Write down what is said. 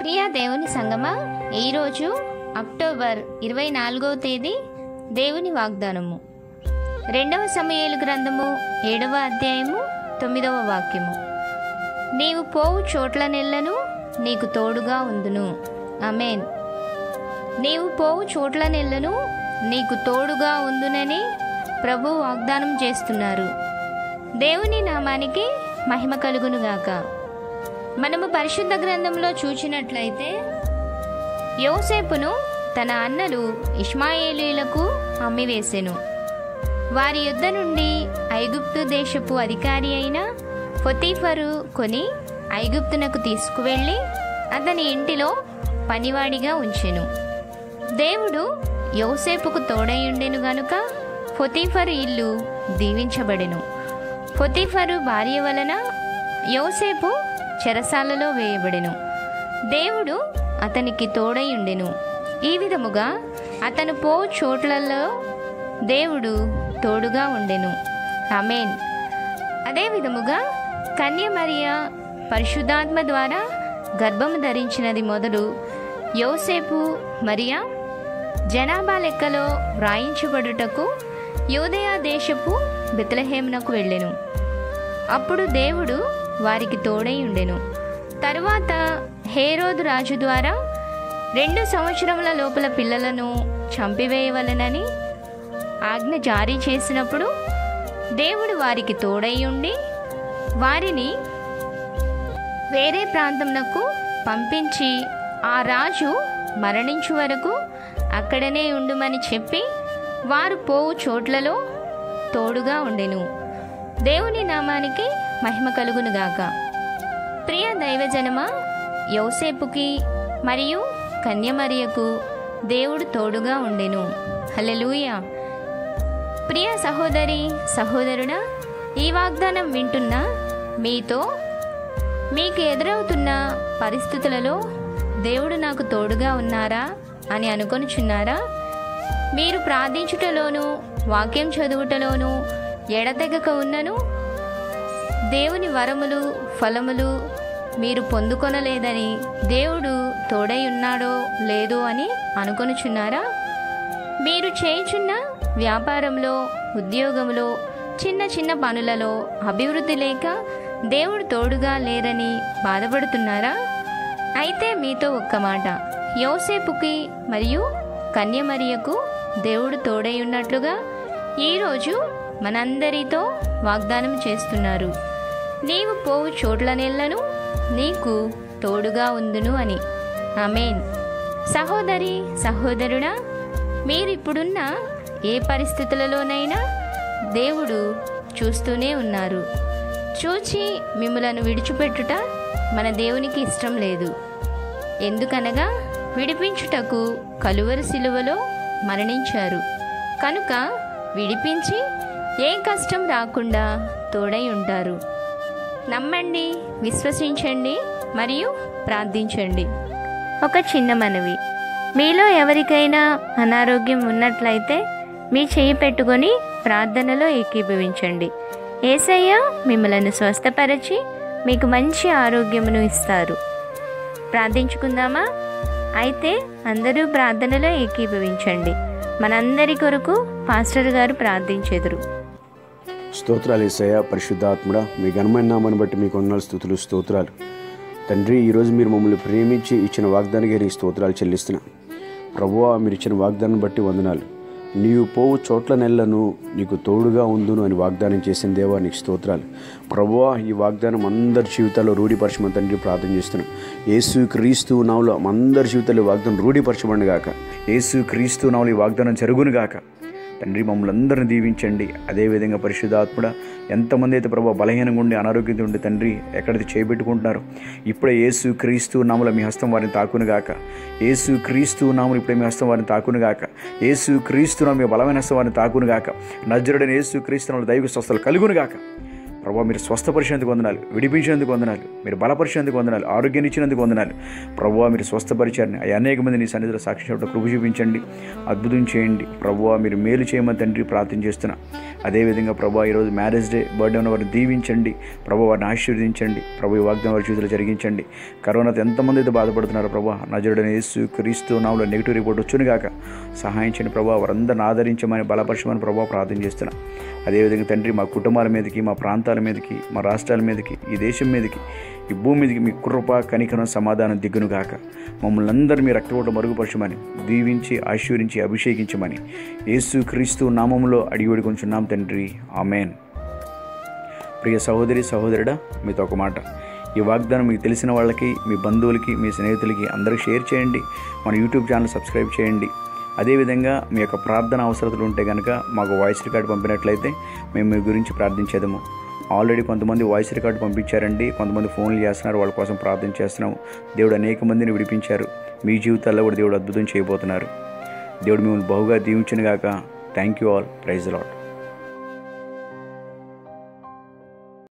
ప్రియ దేవుని సంగమా ఈరోజు అక్టోబర్ ఇరవై నాలుగవ తేదీ దేవుని వాగ్దానము రెండవ సమయాలు గ్రంథము ఏడవ అధ్యాయము తొమ్మిదవ వాక్యము నీవు పోవు చోట్ల నెల్లను నీకు తోడుగా ఉందును అమేన్ నీవు పోవు చోట్ల నెల్లను నీకు తోడుగా ఉందునని ప్రభు వాగ్దానం చేస్తున్నారు దేవుని నామానికి మహిమ కలుగునుగాక మనము పరిశుద్ధ గ్రంథంలో చూచినట్లయితే యోసేపును తన అన్నలు ఇష్మాయేలీలకు అమ్మివేసెను వారి యుద్ధ నుండి ఐగుప్తు దేశపు అధికారి అయిన ఫొతీఫరు కొని ఐగుప్తునకు తీసుకువెళ్ళి అతని ఇంటిలో పనివాడిగా ఉంచెను దేవుడు యోసేపుకు తోడయుండెను గనుక ఫొతీఫరు ఇల్లు దీవించబడెను ఫొతీఫరు భార్య వలన యోసేపు చెరసాలలో వేయబడెను దేవుడు అతనికి తోడయుండెను ఈ విధముగా అతను పో చోట్లలో దేవుడు తోడుగా ఉండెను ఆమెన్ అదే విధముగా కన్య మరియ పరిశుద్ధాత్మ ద్వారా గర్భము ధరించినది మొదలు యోసేపు మరియా జనాభా లెక్కలో వ్రాయించబడుటకు యూదయ దేశపు బెత్లహేమునకు వెళ్ళెను అప్పుడు దేవుడు వారికి తోడై ఉండెను తరువాత హేరోదు రాజు ద్వారా రెండు సంవత్సరముల లోపల పిల్లలను చంపివేయవలనని ఆజ్ఞ జారీ చేసినప్పుడు దేవుడు వారికి తోడై ఉండి వారిని వేరే ప్రాంతంనకు పంపించి ఆ రాజు మరణించు వరకు అక్కడనే ఉండుమని చెప్పి వారు పోవు చోట్లలో తోడుగా ఉండెను దేవుని నామానికి మహిమ కలుగునుగాక ప్రియ దైవజనమా యోసేపుకి మరియు కన్యమరియకు దేవుడు తోడుగా ఉండెను హల్లెలూయా ప్రియ సహోదరి సహోదరుడా ఈ వాగ్దానం వింటున్న మీతో మీకు ఎదురవుతున్న పరిస్థితులలో దేవుడు నాకు తోడుగా ఉన్నారా అని అనుకొనుచున్నారా మీరు ప్రార్థించుటలోను వాక్యం చదువుటలోను ఎడతెగక ఉన్నను దేవుని వరములు ఫలములు మీరు పొందుకొనలేదని దేవుడు తోడై ఉన్నాడో లేదో అని అనుకొనుచున్నారా మీరు చేయుచున్న వ్యాపారంలో ఉద్యోగంలో చిన్న చిన్న పనులలో అభివృద్ధి లేక దేవుడు తోడుగా లేరని బాధపడుతున్నారా అయితే మీతో ఒక్క మాట యోసేపుకి మరియు కన్యమరియకు దేవుడు తోడై ఉన్నట్లుగా ఈరోజు మనందరితో వాగ్దానం చేస్తున్నారు నీవు పోవు చోట్ల నెల్లను నీకు తోడుగా ఉందును అని ఆమెన్ సహోదరి సహోదరుడా మీరిప్పుడున్న ఏ పరిస్థితులలోనైనా దేవుడు చూస్తూనే ఉన్నారు చూచి మిమ్మలను విడిచిపెట్టుట మన దేవునికి ఇష్టం లేదు ఎందుకనగా విడిపించుటకు కలువరి శిలువలో మరణించారు కనుక విడిపించి ఏ కష్టం రాకుండా తోడై ఉంటారు నమ్మండి విశ్వసించండి మరియు ప్రార్థించండి ఒక చిన్న మనవి మీలో ఎవరికైనా అనారోగ్యం ఉన్నట్లయితే మీ చేయి పెట్టుకొని ప్రార్థనలో ఏకీభవించండి ఏసయ్య మిమ్మలను స్వస్థపరిచి మీకు మంచి ఆరోగ్యమును ఇస్తారు ప్రార్థించుకుందామా అయితే అందరూ ప్రార్థనలో ఏకీభవించండి మనందరి కొరకు పాస్టర్ గారు ప్రార్థించెదరు స్తోత్రాలు ఏసయ్య పరిశుద్ధాత్ముడ మీ ఘనమైన నామాన్ని బట్టి మీకు వందనాలు స్థుతులు స్తోత్రాలు తండ్రి ఈరోజు మీరు మమ్మల్ని ప్రేమించి ఇచ్చిన వాగ్దానికి నీ స్తోత్రాలు చెల్లిస్తున్నా ప్రభువా మీరు ఇచ్చిన వాగ్దానం బట్టి వందనాలు నీవు పోవు చోట్ల నెలను నీకు తోడుగా ఉందును అని వాగ్దానం చేసిన దేవా నీకు స్తోత్రాలు ప్రభువా ఈ వాగ్దానం అందరి జీవితాల్లో రూఢిపరచమని తండ్రి ప్రార్థన చేస్తున్నాం యేసు క్రీస్తు నావులో అందరి జీవితాల్లో ఈ వాగ్దానం రూఢిపరచబడి గాక యేసు క్రీస్తు నావులు ఈ వాగ్దానం జరుగును గాక తండ్రి మమ్మల్ని అందరిని దీవించండి అదేవిధంగా పరిశుద్ధాత్ముడ ఎంతమంది అయితే ప్రభావ బలహీనంగా ఉండి అనారోగ్యంతో ఉండి తండ్రి ఎక్కడైతే చేయబెట్టుకుంటున్నారో ఇప్పుడే యేసు క్రీస్తు నాముల మీ హస్తం వారిని తాకునుగాక యేసు క్రీస్తు నాములు ఇప్పుడే మీ హస్తం వారిని తాకునుగాక యేసు క్రీస్తు నామ మీ బలమైన హస్తం వారిని తాకునుగాక నజరుడని యేసు క్రీస్తు నాములు దైవ స్వస్థలు కలుగునుగాక ప్రభావ మీరు స్వస్థపరిచేందుకు వందనాలు విడిపించేందుకు వందనాలు మీరు బలపరిచేందుకు వందనాలు ఆరోగ్యాన్ని ఇచ్చినందుకు వందనాలు ప్రభావ మీరు స్వస్థపరిచారని అయ్యా అనేక మంది నీ సన్నిధిలో సాక్షి చెప్పడం కృప చూపించండి అద్భుతం చేయండి ప్రభావ మీరు మేలు చేయమని తండ్రి ప్రార్థన చేస్తున్నా అదేవిధంగా ప్రభావ ఈరోజు మ్యారేజ్ డే బర్త్డే ఉన్న వారిని దీవించండి ప్రభావ వారిని ఆశీర్వదించండి ప్రభు ఈ వాగ్దానం వారి జీవితంలో జరిగించండి కరోనాతో ఎంతమంది అయితే బాధపడుతున్నారు ప్రభా నజరుడని యేసు క్రీస్తు నామలో నెగిటివ్ రిపోర్ట్ వచ్చును గాక సహాయం చేయని ప్రభావ వారందరిని ఆదరించమని బలపరచమని ప్రభావ ప్రార్థన చేస్తున్నా అదేవిధంగా తండ్రి మా కుటుంబాల మీదకి మా ప్రాంతాల మీదకి మా రాష్ట్రాల మీదకి ఈ దేశం మీదకి ఈ భూమి మీదకి మీ కృప కనికరం సమాధానం దిగ్గును గాక మమ్మల్ని అందరూ మీ రక్తపోట మరుగుపరచమని దీవించి ఆశీర్వించి అభిషేకించమని యేసు క్రీస్తు నామంలో అడిగి కొంచున్నాం తండ్రి ఆమెన్ ప్రియ సహోదరి సహోదరుడా మీతో ఒక మాట ఈ వాగ్దానం మీకు తెలిసిన వాళ్ళకి మీ బంధువులకి మీ స్నేహితులకి అందరికీ షేర్ చేయండి మన యూట్యూబ్ ఛానల్ సబ్స్క్రైబ్ చేయండి అదేవిధంగా మీ యొక్క ప్రార్థన అవసరతలు ఉంటే కనుక మాకు వాయిస్ రికార్డ్ పంపినట్లయితే మేము మీ గురించి ప్రార్థించేదము ఆల్రెడీ కొంతమంది వాయిస్ రికార్డు పంపించారండి కొంతమంది ఫోన్లు చేస్తున్నారు వాళ్ళ కోసం ప్రార్థన చేస్తున్నాము దేవుడు అనేక మందిని విడిపించారు మీ జీవితాల్లో కూడా దేవుడు అద్భుతం చేయబోతున్నారు దేవుడు మిమ్మల్ని బహుగా దీవించిన గాక thank you all praise lord